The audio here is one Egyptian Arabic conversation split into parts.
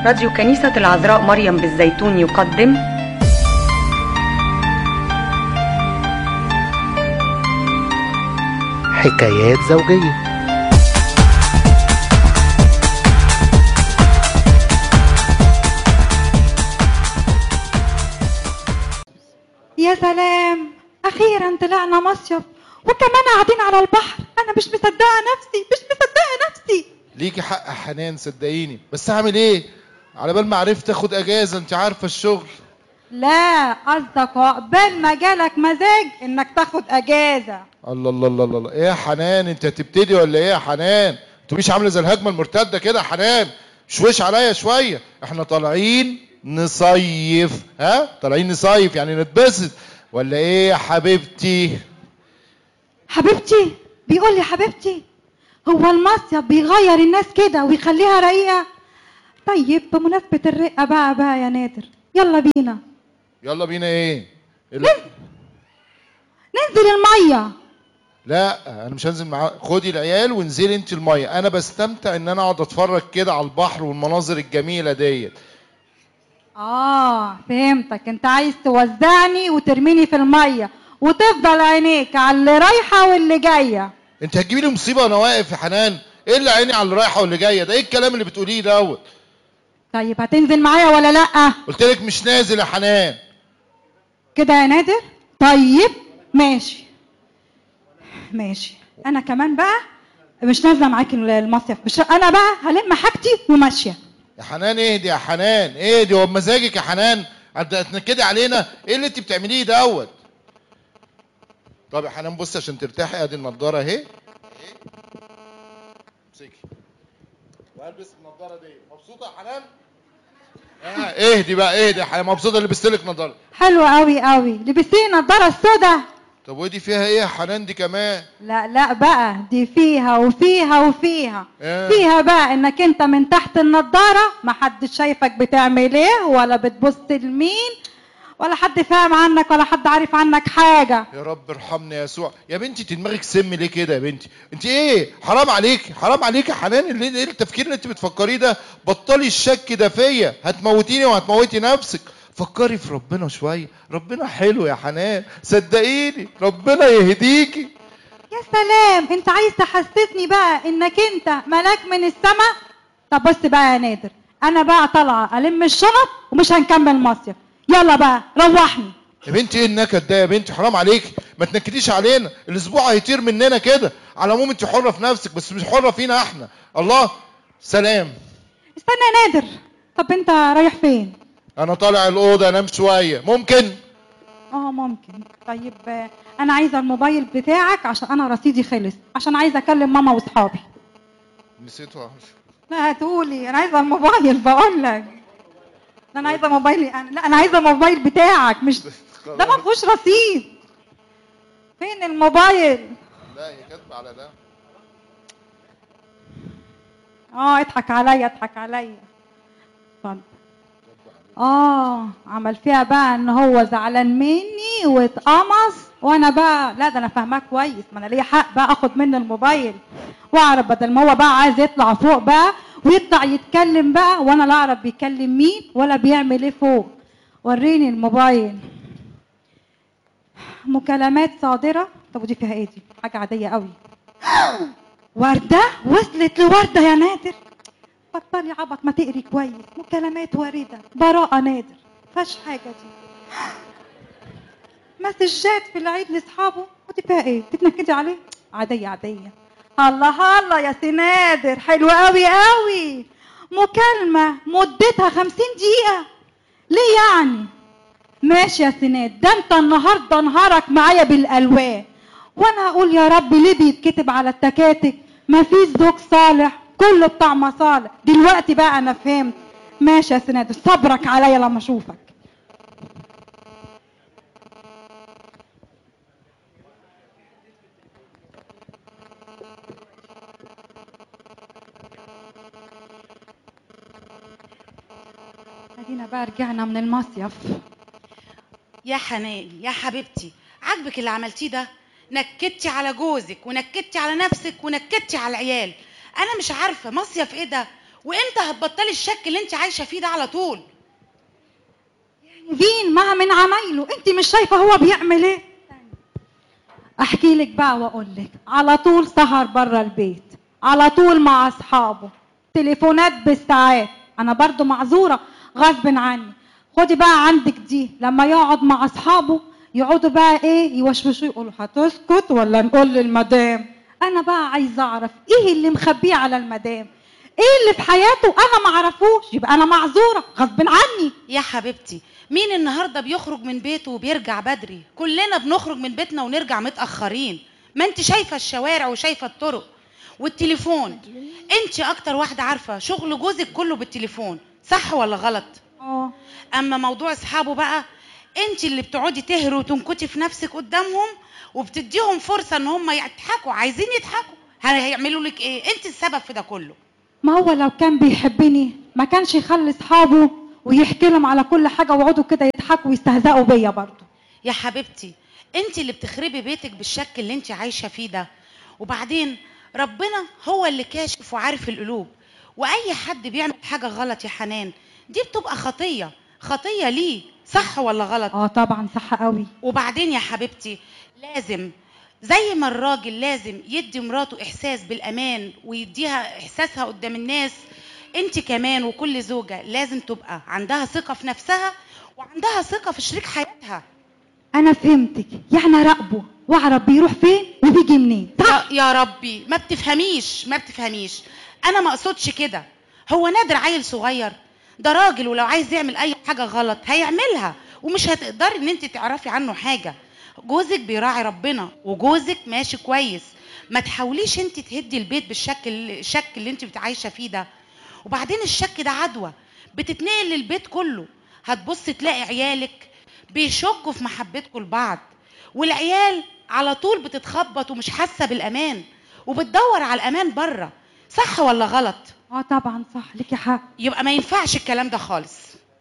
راديو كنيسة العذراء مريم بالزيتون يقدم حكايات زوجية يا سلام اخيرا طلعنا مصيف وكمان قاعدين على البحر انا مش مصدقه نفسي مش مصدقه نفسي ليكي حق يا حنان صدقيني بس اعمل ايه على بال ما عرفت اخد اجازه انت عارفه الشغل لا قصدك عقبال ما جالك مزاج انك تاخد اجازه الله الله الله الله ايه يا حنان انت هتبتدي ولا ايه يا حنان انت مش عامله زي الهجمه المرتده كده يا حنان شويش عليا شويه احنا طالعين نصيف ها طالعين نصيف يعني نتبسط ولا ايه يا حبيبتي حبيبتي بيقول لي حبيبتي هو المصيف بيغير الناس كده ويخليها رقيقه طيب بمناسبه الرقه بقى بقى يا نادر يلا بينا يلا بينا ايه ال- ننزل الميه لا انا مش هنزل معاه خدي العيال وانزلي انت الميه انا بستمتع ان انا اقعد اتفرج كده على البحر والمناظر الجميله ديت اه فهمتك انت عايز توزعني وترميني في الميه وتفضل عينيك على اللي رايحه واللي جايه انت هتجيبي لي مصيبه وانا واقف يا حنان ايه اللي عيني على اللي رايحه واللي جايه ده ايه الكلام اللي بتقوليه دوت طيب هتنزل معايا ولا لا قلت لك مش نازل يا حنان كده يا نادر طيب ماشي ماشي انا كمان بقى مش نازله معاك المصيف مش انا بقى هلم حاجتي وماشيه يا حنان اهدي يا حنان اهدي هو بمزاجك يا حنان هت- هتنكدي علينا ايه اللي انت بتعمليه دوت طب يا حنان بصي عشان ترتاحي ادي النضاره اهي اهي. امسكي والبس النضاره دي مبسوطه يا حنان اه اهدي بقى اهدي يا حنان مبسوطه اللي لبست لك نضاره حلوه قوي قوي لبستي النضاره السوداء طب ودي فيها ايه يا حنان دي كمان لا لا بقى دي فيها وفيها وفيها آه. فيها بقى انك انت من تحت النضاره محدش شايفك بتعمل ايه ولا بتبص لمين ولا حد فاهم عنك ولا حد عارف عنك حاجه يا رب ارحمني يا يسوع يا بنتي انت دماغك سم ليه كده يا بنتي انت ايه حرام عليك حرام عليك يا حنان اللي ايه التفكير اللي انت بتفكريه ده بطلي الشك ده فيا هتموتيني وهتموتي نفسك فكري في ربنا شويه ربنا حلو يا حنان صدقيني ربنا يهديكي يا سلام انت عايز تحسسني بقى انك انت ملاك من السماء طب بص بقى يا نادر انا بقى طالعه الم الشنط ومش هنكمل مصيف يلا بقى روحني يا بنتي ايه النكد ده يا بنتي حرام عليك ما تنكديش علينا الاسبوع هيطير مننا كده على العموم انت حره في نفسك بس مش حره فينا احنا الله سلام استنى يا نادر طب انت رايح فين انا طالع الاوضه انام شويه ممكن اه ممكن طيب آه، انا عايزه الموبايل بتاعك عشان انا رصيدي خلص عشان عايزه اكلم ماما واصحابي نسيته لا هتقولي انا عايزه الموبايل بقول لك لا انا عايزه موبايلي انا لا انا عايزه الموبايل بتاعك مش ده ما فيهوش رصيد فين الموبايل لا هي كاتبه على ده اه اضحك عليا اضحك عليا اتفضل اه عمل فيها بقى ان هو زعلان مني واتقمص وانا بقى لا ده انا فاهماه كويس ما انا ليا حق بقى اخد منه الموبايل واعرف بدل ما هو بقى عايز يطلع فوق بقى ويطلع يتكلم بقى وانا لا اعرف بيكلم مين ولا بيعمل ايه فوق وريني الموبايل مكالمات صادرة طب ودي فيها ايه دي حاجة عادية قوي وردة وصلت لوردة يا نادر بطلي عبط ما تقري كويس مكالمات واردة براءة نادر فاش حاجة دي مسجات في العيد لاصحابه ودي فيها ايه تتنكدي عليه عادية عادية الله الله يا سي نادر حلو قوي قوي مكالمة مدتها خمسين دقيقة ليه يعني ماشي يا سناد ده انت النهارده نهارك معايا بالالوان وانا هقول يا رب ليه بيتكتب على التكاتك مفيش زوج صالح كله بتاع مصالح دلوقتي بقى انا فهمت ماشي يا سناد صبرك عليا لما اشوفك ادينا بقى رجعنا من المصيف يا حنان يا حبيبتي عاجبك اللي عملتيه ده نكدتي على جوزك ونكدتي على نفسك ونكدتي على العيال انا مش عارفه مصيف ايه ده وامتى هتبطلي الشك اللي انت عايشه فيه ده على طول فين ما من عمايله انت مش شايفه هو بيعمل ايه احكي لك بقى واقول لك على طول سهر بره البيت على طول مع اصحابه تليفونات بالساعات انا برضو معذوره غصب عني خدي بقى عندك دي لما يقعد مع اصحابه يقعدوا بقى ايه يوشوشوا يقولوا هتسكت ولا نقول للمدام انا بقى عايزه اعرف ايه اللي مخبيه على المدام ايه اللي في حياته انا ما اعرفوش يبقى انا معذوره غصب عني يا حبيبتي مين النهارده بيخرج من بيته وبيرجع بدري كلنا بنخرج من بيتنا ونرجع متاخرين ما انت شايفه الشوارع وشايفه الطرق والتليفون انت اكتر واحده عارفه شغل جوزك كله بالتليفون صح ولا غلط اه اما موضوع اصحابه بقى انت اللي بتقعدي تهري وتنكتي في نفسك قدامهم وبتديهم فرصه ان هم يضحكوا عايزين يضحكوا هيعملوا لك ايه انت السبب في ده كله ما هو لو كان بيحبني ما كانش يخلي اصحابه ويحكي لهم على كل حاجه ويقعدوا كده يضحكوا ويستهزئوا بيا برضه يا حبيبتي انت اللي بتخربي بيتك بالشك اللي انت عايشه فيه ده وبعدين ربنا هو اللي كاشف وعارف القلوب واي حد بيعمل حاجه غلط يا حنان دي بتبقى خطيه خطيه ليه صح ولا غلط اه طبعا صح قوي وبعدين يا حبيبتي لازم زي ما الراجل لازم يدي مراته احساس بالامان ويديها احساسها قدام الناس انت كمان وكل زوجه لازم تبقى عندها ثقه في نفسها وعندها ثقه في شريك حياتها انا فهمتك يعني اراقبه واعرف بيروح فين وبيجي منين يا, يا ربي ما بتفهميش ما بتفهميش انا ما اقصدش كده هو نادر عيل صغير ده راجل ولو عايز يعمل اي حاجه غلط هيعملها ومش هتقدري ان انت تعرفي عنه حاجه جوزك بيراعي ربنا وجوزك ماشي كويس ما تحاوليش انت تهدي البيت بالشك الشك اللي انت عايشه فيه ده وبعدين الشك ده عدوى بتتنقل للبيت كله هتبص تلاقي عيالك بيشكوا في محبتكم لبعض والعيال على طول بتتخبط ومش حاسه بالامان وبتدور على الامان بره صح ولا غلط اه طبعا صح ليكي حق يبقى ما ينفعش الكلام ده خالص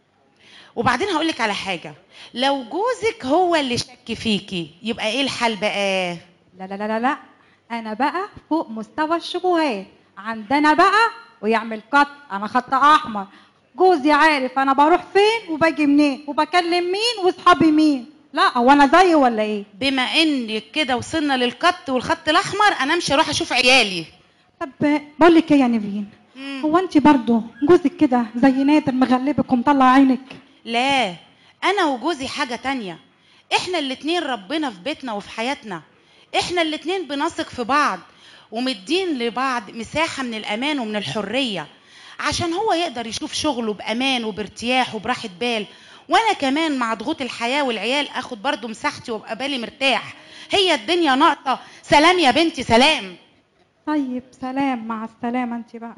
وبعدين هقول لك على حاجه لو جوزك هو اللي شك فيكي يبقى ايه الحل بقى لا لا لا لا لا انا بقى فوق مستوى الشبهات عندنا بقى ويعمل قط انا خط احمر جوزي عارف انا بروح فين وباجي منين وبكلم مين واصحابي مين لا هو انا زيه ولا ايه بما انك كده وصلنا للقط والخط الاحمر انا امشي اروح اشوف عيالي طب بقول لك ايه يا نيفين مم. هو انت برضه جوزك كده زي نادر مغلبك ومطلع عينك لا انا وجوزي حاجه تانية احنا الاتنين ربنا في بيتنا وفي حياتنا احنا الاتنين بنثق في بعض ومدين لبعض مساحه من الامان ومن الحريه عشان هو يقدر يشوف شغله بامان وبارتياح وبراحه بال وانا كمان مع ضغوط الحياه والعيال اخد برضو مساحتي وابقى بالي مرتاح هي الدنيا ناقصه سلام يا بنتي سلام طيب سلام مع السلامه انت بقى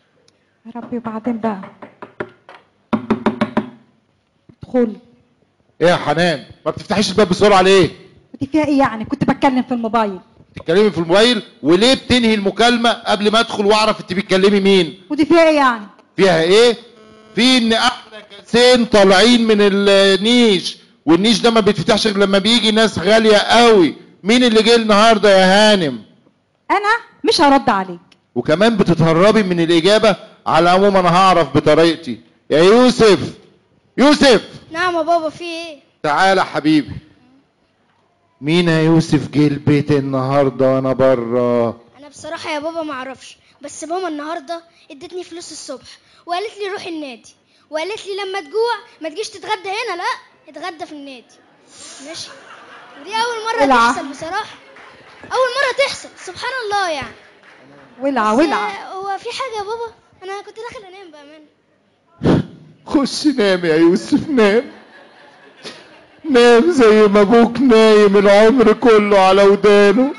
يا ربي وبعدين بقى ادخلي ايه يا حنان ما بتفتحيش الباب بسرعه ليه دي فيها ايه يعني كنت بتكلم في الموبايل بتتكلمي في الموبايل وليه بتنهي المكالمه قبل ما ادخل واعرف انت بتكلمي مين ودي فيها ايه يعني فيها ايه في ان احلى كاسين طالعين من النيش والنيش ده ما بيتفتحش غير لما بيجي ناس غاليه قوي مين اللي جه النهارده يا هانم انا مش هرد عليك وكمان بتتهربي من الاجابه على العموم انا هعرف بطريقتي يا يوسف يوسف نعم يا بابا في ايه تعالى حبيبي مين يا يوسف جه البيت النهارده وانا بره انا بصراحه يا بابا ما اعرفش بس ماما النهارده ادتني فلوس الصبح وقالت لي روحي النادي وقالت لي لما تجوع ما تجيش تتغدى هنا لا اتغدى في النادي ماشي ودي اول مره العب. تحصل بصراحه اول مره تحصل سبحان الله يعني ولع بس، ولع آه، هو في حاجه يا بابا انا كنت داخل انام بامانه خش نام يا يوسف نام نام زي ما ابوك نايم العمر كله على ودانه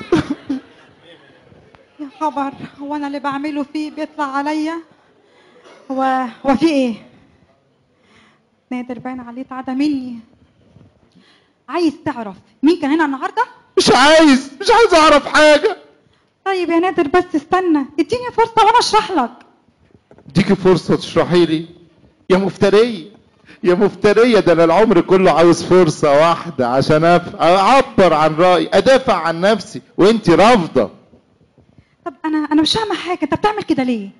يا خبر هو انا اللي بعمله فيه بيطلع عليا هو هو في ايه نادر باين عليه تعدى مني عايز تعرف مين كان هنا النهارده مش عايز مش عايز اعرف حاجه طيب يا نادر بس استنى اديني فرصه وانا اشرح لك اديكي فرصه تشرحي لي يا مفتريه يا مفتريه ده انا العمر كله عاوز فرصه واحده عشان أف- اعبر عن رايي ادافع عن نفسي وانت رافضه طب انا انا مش فاهمه حاجه انت بتعمل كده ليه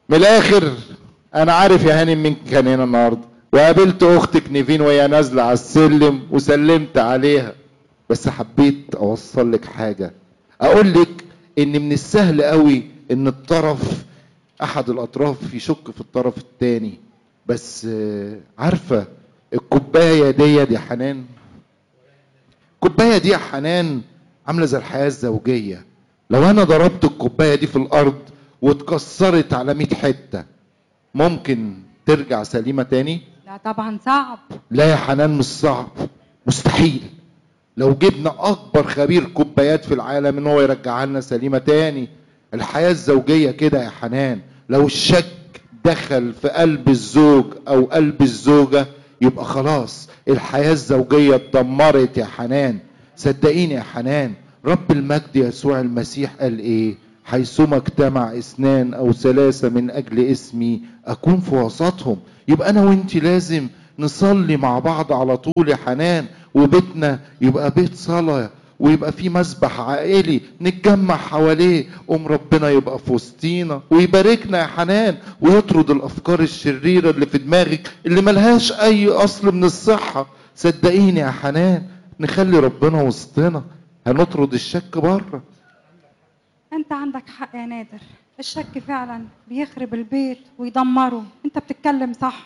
من الاخر انا عارف يا هاني مين كان هنا النهارده وقابلت اختك نيفين وهي نازله على السلم وسلمت عليها بس حبيت اوصل لك حاجه اقول لك ان من السهل قوي ان الطرف احد الاطراف يشك في الطرف الثاني بس آه، عارفه الكوبايه دي يا حنان الكوبايه دي يا حنان عامله زي الحياه الزوجيه لو انا ضربت الكوبايه دي في الارض واتكسرت على 100 حته ممكن ترجع سليمه تاني لا طبعا صعب لا يا حنان مش صعب مستحيل لو جبنا اكبر خبير كوبايات في العالم ان هو يرجعها لنا سليمه تاني الحياه الزوجيه كده يا حنان لو الشك دخل في قلب الزوج او قلب الزوجه يبقى خلاص الحياه الزوجيه اتدمرت يا حنان صدقيني يا حنان رب المجد يسوع المسيح قال ايه حيثما اجتمع اثنان او ثلاثه من اجل اسمي اكون في وسطهم يبقى انا وانت لازم نصلي مع بعض على طول يا حنان وبيتنا يبقى بيت صلاه ويبقى في مسبح عائلي نتجمع حواليه قوم ربنا يبقى في وسطينا ويباركنا يا حنان ويطرد الافكار الشريره اللي في دماغك اللي ملهاش اي اصل من الصحه صدقيني يا حنان نخلي ربنا وسطنا هنطرد الشك بره انت عندك حق يا نادر الشك فعلا بيخرب البيت ويدمره انت بتتكلم صح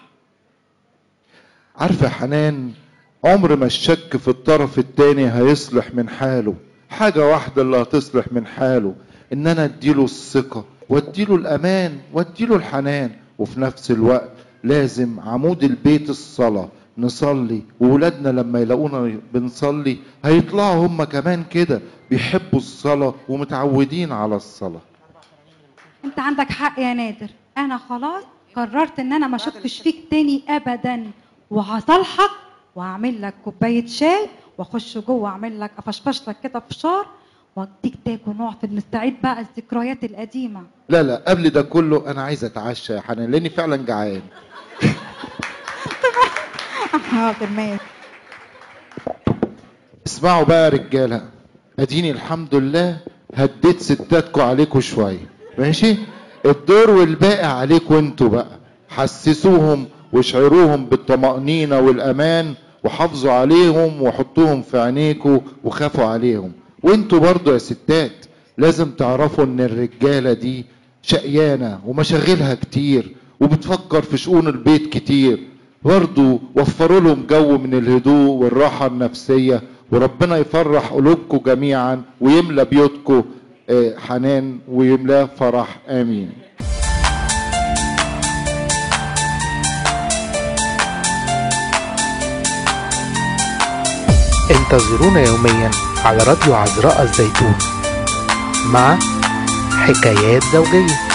عارفه يا حنان عمر ما الشك في الطرف التاني هيصلح من حاله حاجة واحدة اللي هتصلح من حاله ان انا اديله الثقة واديله الامان واديله الحنان وفي نفس الوقت لازم عمود البيت الصلاة نصلي وولادنا لما يلاقونا بنصلي هيطلعوا هم كمان كده بيحبوا الصلاة ومتعودين على الصلاة انت عندك حق يا نادر انا خلاص قررت ان انا ما اشكش فيك تاني ابدا وهصالحك وهعمل لك كوبايه شاي واخش جوه اعمل لك افشفش لك كده فشار واديك تاكل ونقعد نستعيد بقى الذكريات القديمه لا لا قبل ده كله انا عايز اتعشى يا حنان لاني فعلا جعان حاضر ماشي اسمعوا بقى يا رجاله اديني الحمد لله هديت ستاتكم عليكم شويه ماشي الدور والباقي عليكم انتوا بقى حسسوهم واشعروهم بالطمأنينة والأمان وحافظوا عليهم وحطوهم في عينيكم وخافوا عليهم وانتوا برضو يا ستات لازم تعرفوا ان الرجالة دي شقيانة ومشاغلها كتير وبتفكر في شؤون البيت كتير برضو وفروا لهم جو من الهدوء والراحة النفسية وربنا يفرح قلوبكم جميعا ويملى بيوتكم آه، حنان ويملاه فرح آمين انتظرونا يوميا على راديو عذراء الزيتون مع حكايات زوجيه